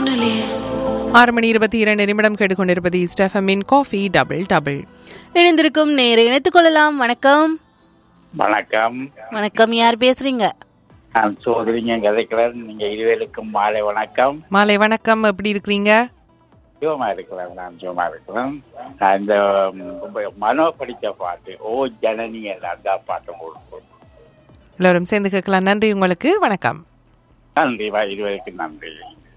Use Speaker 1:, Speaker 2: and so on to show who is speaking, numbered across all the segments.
Speaker 1: தோணலையே
Speaker 2: ஆறு மணி இருபத்தி இரண்டு நிமிடம் கேட்டுக்கொண்டிருப்பது ஸ்டெஃபமின் காஃபி டபுள் டபுள்
Speaker 3: இணைந்திருக்கும் நேரை இணைத்துக் கொள்ளலாம் வணக்கம்
Speaker 4: வணக்கம்
Speaker 3: வணக்கம் யார் பேசுறீங்க
Speaker 4: நான் சோதரிங்க கதைக்கிறேன் நீங்க இருவேலுக்கும் மாலை வணக்கம்
Speaker 2: மாலை வணக்கம் எப்படி இருக்கிறீங்க
Speaker 4: சுகமா இருக்கிறேன் நான் சுகமா இருக்கிறேன் நான் இந்த ம், மனோ படித்த பாட்டு ஓ ஜனனி அந்த பாட்டு கொடுக்கும்
Speaker 2: எல்லோரும் சேர்ந்து கேட்கலாம் நன்றி உங்களுக்கு வணக்கம்
Speaker 4: நன்றி வா இருவருக்கும் நன்றி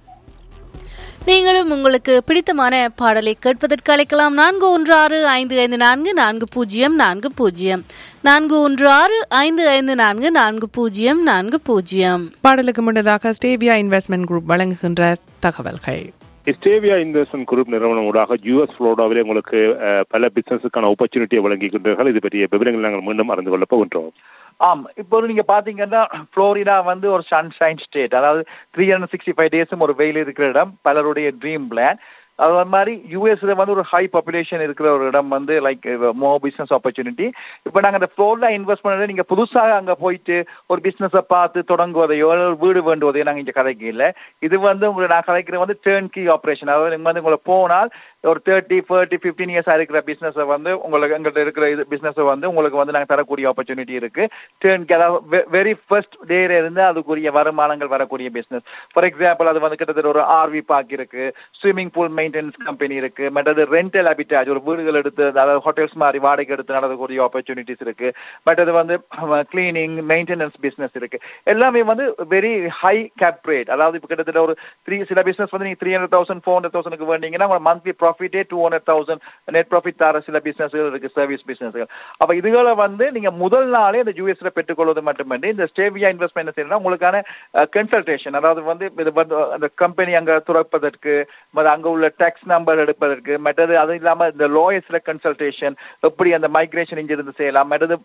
Speaker 3: நீங்களும் உங்களுக்கு பிடித்தமான பாடலை கேட்பதற்கு அழைக்கலாம் நான்கு ஒன்று ஆறு ஐந்து ஐந்து நான்கு நான்கு பூஜ்ஜியம் நான்கு பூஜ்ஜியம் நான்கு ஒன்று ஆறு ஐந்து ஐந்து நான்கு நான்கு பூஜ்ஜியம் நான்கு பூஜ்ஜியம்
Speaker 2: பாடலுக்கு முன்னதாக ஸ்டேவியா இன்வெஸ்ட்மெண்ட் குரூப் வழங்குகின்ற தகவல்கள்
Speaker 5: இஸ்டேவியா இன்வெஸ்ட்மெண்ட் குரூப் நிறுவனம் ஊடாக யூஎஸ் புளோரிடாவிலே உங்களுக்கு அஹ், பல பிசினஸுக்கான ஆப்பர்ச்சுனிட்டியை வழங்குகின்றீர்கள் இது பற்றிய விவரங்கள் நாங்கள் மீண்டும் அறிந்து கொள்ளப் போகின்றோம்
Speaker 6: ஆம் இப்போ நீங்க பாத்தீங்கன்னா புளோரிடா வந்து ஒரு சன்ஷைன் ஸ்டேட் அதாவது த்ரீ ஹண்ட்ரட் சிக்ஸ்டி ஃபைவ் டேஸும் ஒரு வெயில் இருக்கிற இடம் பலருடைய ட்ரீம் பிளான் அது மாதிரி யூஎஸ்ல வந்து ஒரு ஹை பாப்புலேஷன் இருக்கிற ஒரு இடம் வந்து லைக் மோ பிசினஸ் ஆப்பர்ச்சுனிட்டி இப்போ நாங்கள் அந்த ஃப்ளோரில் இன்வெஸ்ட் பண்ணது நீங்கள் புதுசாக அங்கே போயிட்டு ஒரு பிஸ்னஸை பார்த்து தொடங்குவதையோ அல்லது ஒரு வீடு வேண்டுவதையோ நாங்கள் இங்கே கதைக்கு இல்லை இது வந்து உங்களை நான் கதைக்கிற வந்து டேர்ன் கீ ஆப்ரேஷன் அதாவது நீங்கள் வந்து உங்களை போனால் ஒரு தேர்ட்டி ஃபர்ட்டி ஃபிஃப்டீன் இயர்ஸாக இருக்கிற பிஸ்னஸை வந்து உங்களுக்கு எங்கள்கிட்ட இருக்கிற இது பிஸ்னஸை வந்து உங்களுக்கு வந்து நாங்கள் தரக்கூடிய ஆப்பர்ச்சுனிட்டி இருக்கு டேர்ன் அதாவது வெரி ஃபர்ஸ்ட் டேல இருந்து அதுக்குரிய வருமானங்கள் வரக்கூடிய பிஸ்னஸ் ஃபார் எக்ஸாம்பிள் அது வந்து கிட்டத்தட்ட ஒரு ஆர்வி பார்க் இருக்கு ஸ்விம்மிங் பூல் மெயின்டெனன்ஸ் கம்பெனி இருக்கு மற்றது ரெண்டல் ஹபிட்டாஜ் ஒரு வீடுகள் எடுத்து அதாவது ஹோட்டல்ஸ் மாதிரி வாடகை எடுத்து நடக்கக்கூடிய ஆப்பர்ச்சுனிட்டிஸ் இருக்கு பட் அது வந்து கிளீனிங் மெயின்டெனன்ஸ் பிஸ்னஸ் இருக்கு எல்லாமே வந்து வெரி ஹை கேப் ரேட் அதாவது இப்போ கிட்டத்தட்ட ஒரு த்ரீ சில பிஸ்னஸ் வந்து நீங்கள் three hundred thousand four hundred தௌசண்ட்க்கு வேண்டிங்கன்னா உங்க மந்த்லி ப்ராஃபிட்டே two hundred thousand net profit தர சில பிஸ்னஸ்கள் இருக்கு சர்வீஸ் பிஸ்னஸ்கள் அப்போ இதுகளை வந்து நீங்க முதல் நாளே இந்த யூஎஸ்ல பெற்றுக்கொள்வது மட்டுமன்றி இந்த ஸ்டேவியா இன்வெஸ்ட்மெண்ட் என்ன செய்யணும்னா உங்களுக்கான கன்சல்டேஷன் அதாவது வந்து இது வந்து அந்த கம்பெனி அங்க துறப்பதற்கு மற்ற அங்க உள்ள டேக்ஸ் நம்பர் எடுப்பதற்கு மற்றது அது இல்லாம இந்த லோயஸ்ல கன்சல்டேஷன் எப்படி அந்த மைக்ரேஷன் இங்கிருந்து செய்யலாம் மற்றது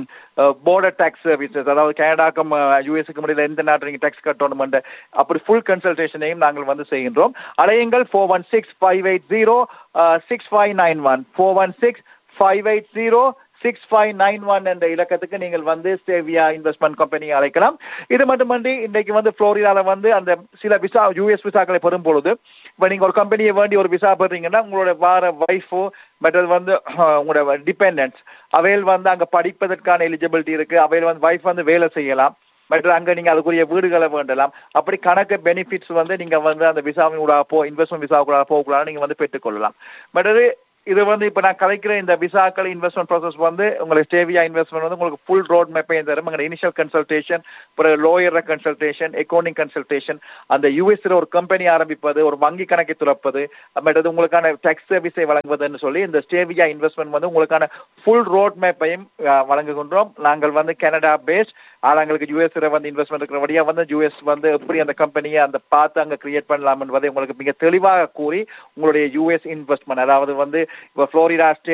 Speaker 6: போர்டர் டேக்ஸ் சர்வீசஸ் அதாவது கனடாக்கும் யூஎஸ்க்கு முடியல எந்த நாட்டு நீங்க டேக்ஸ் கட்டணும் அப்படி ஃபுல் கன்சல்டேஷனையும் நாங்கள் வந்து செய்கின்றோம் அலையுங்கள் four one six five eight zero six five nine one four one six five eight zero six five nine one என்ற இலக்கத்துக்கு நீங்கள் வந்து சேவியா இன்வெஸ்ட்மெண்ட் கம்பெனி அழைக்கலாம் இது மட்டுமன்றி இன்றைக்கு வந்து புளோரிடால வந்து அந்த சில விசா யூஎஸ் விசாக்களை பெறும் பொழுது இப்போ நீங்கள் ஒரு கம்பெனியை வேண்டி ஒரு விசா பெறீங்கன்னா உங்களோட வார ஒய்ஃபோ மற்றது வந்து அஹ், உங்களோட டிபெண்டன்ஸ் அவையில் வந்து அங்கே படிப்பதற்கான எலிஜிபிலிட்டி இருக்கு அவையில் வந்து ஒய்ஃப் வந்து வேலை செய்யலாம் மற்ற அங்கே நீங்கள் அதுக்குரிய வீடுகளை வேண்டலாம் அப்படி கணக்கு பெனிஃபிட்ஸ் வந்து நீங்கள் வந்து அந்த விசாவின் கூட போ இன்வெஸ்ட்மெண்ட் விசா கூட போகக்கூடாது நீங்கள் வந்து பெற்றுக்கொள்ளலாம் மற்றது இது வந்து இப்போ நான் கலைக்கிற இந்த விசாக்கள் இன்வெஸ்ட்மெண்ட் ப்ராசஸ் வந்து உங்களுக்கு ஸ்டேவியா இன்வெஸ்ட்மெண்ட் வந்து உங்களுக்கு ஃபுல் ரோட் மேப்பையும் தரும் உங்களோட இனிஷியல் கன்சல்டேஷன் அப்புறம் லோயர் கன்சல்டேஷன் அக்கௌண்டிங் கன்சல்டேஷன் அந்த யூஎஸ்ல ஒரு கம்பெனி ஆரம்பிப்பது ஒரு வங்கி கணக்கை துறப்பது மற்றது உங்களுக்கான டேக்ஸ் சர்வீஸை வழங்குவதுன்னு சொல்லி இந்த ஸ்டேவியா இன்வெஸ்ட்மெண்ட் வந்து உங்களுக்கான ஃபுல் ரோட் மேப்பையும் வழங்குகின்றோம் நாங்கள் வந்து கனடா பேஸ்ட் ஆனால் எங்களுக்கு யூஎஸ்ல வந்து இன்வெஸ்ட்மெண்ட் இருக்கிறபடியா வந்து யூஎஸ் வந்து எப்படி அந்த கம்பெனியை அந்த பார்த்து அங்கே கிரியேட் பண்ணலாம் என்பதை உங்களுக்கு மிக தெளிவாக கூறி உங்களுடைய யூஎஸ் இன்வெஸ்ட்மெண்ட் அதாவது வந்து இப்போ ஃப்ளோரிடா ஸ்டேட்